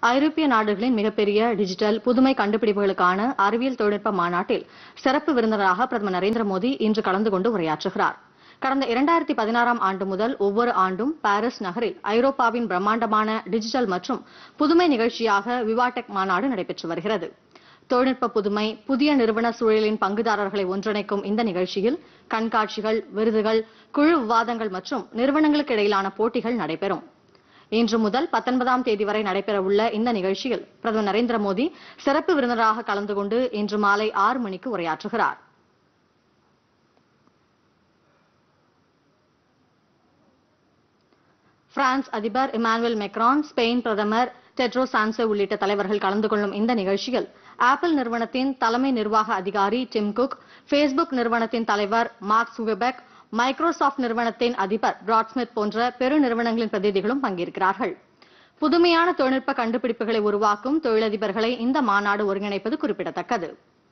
ஐரோப்பிய நாடுகளின் மிகப்பெரிய டிஜிட்டல் புதுமை கண்டுபிடிப்புகளுக்கான அறிவியல் தொழில்நுட்ப மாநாட்டில் சிறப்பு விருந்தினராக பிரதமர் நரேந்திர மோடி இன்று கலந்து கொண்டு உரையாற்றுகிறார் கடந்த இரண்டாயிரத்தி பதினாறாம் ஆண்டு முதல் ஒவ்வொரு ஆண்டும் பாரிஸ் நகரில் ஐரோப்பாவின் பிரம்மாண்டமான டிஜிட்டல் மற்றும் புதுமை நிகழ்ச்சியாக விவாடெக் மாநாடு நடைபெற்று வருகிறது தொழில்நுட்ப புதுமை புதிய நிறுவன சூழலின் பங்குதாரர்களை ஒன்றிணைக்கும் இந்த நிகழ்ச்சியில் கண்காட்சிகள் விருதுகள் குழு விவாதங்கள் மற்றும் நிறுவனங்களுக்கு இடையிலான போட்டிகள் நடைபெறும் இன்று முதல் பத்தொன்பதாம் தேதி வரை நடைபெறவுள்ள இந்த நிகழ்ச்சியில் பிரதமர் நரேந்திர மோடி சிறப்பு விருந்தினராக கலந்து கொண்டு இன்று மாலை ஆறு மணிக்கு உரையாற்றுகிறார் பிரான்ஸ் அதிபர் இமானுவேல் மெக்ரான் ஸ்பெயின் பிரதமர் டெட்ரோ சான்சோ உள்ளிட்ட தலைவர்கள் கலந்து கொள்ளும் இந்த நிகழ்ச்சியில் ஆப்பிள் நிறுவனத்தின் தலைமை நிர்வாக அதிகாரி டிம் குக் ஃபேஸ்புக் நிறுவனத்தின் தலைவர் மார்க் சுகபெக் மைக்ரோசாஃப்ட் நிறுவனத்தின் அதிபர் பிராட்ஸ்மித் போன்ற பெரு நிறுவனங்களின் பிரதிநிதிகளும் பங்கேற்கிறார்கள் புதுமையான தொழில்நுட்ப கண்டுபிடிப்புகளை உருவாக்கும் தொழிலதிபர்களை இந்த மாநாடு ஒருங்கிணைப்பது குறிப்பிடத்தக்கது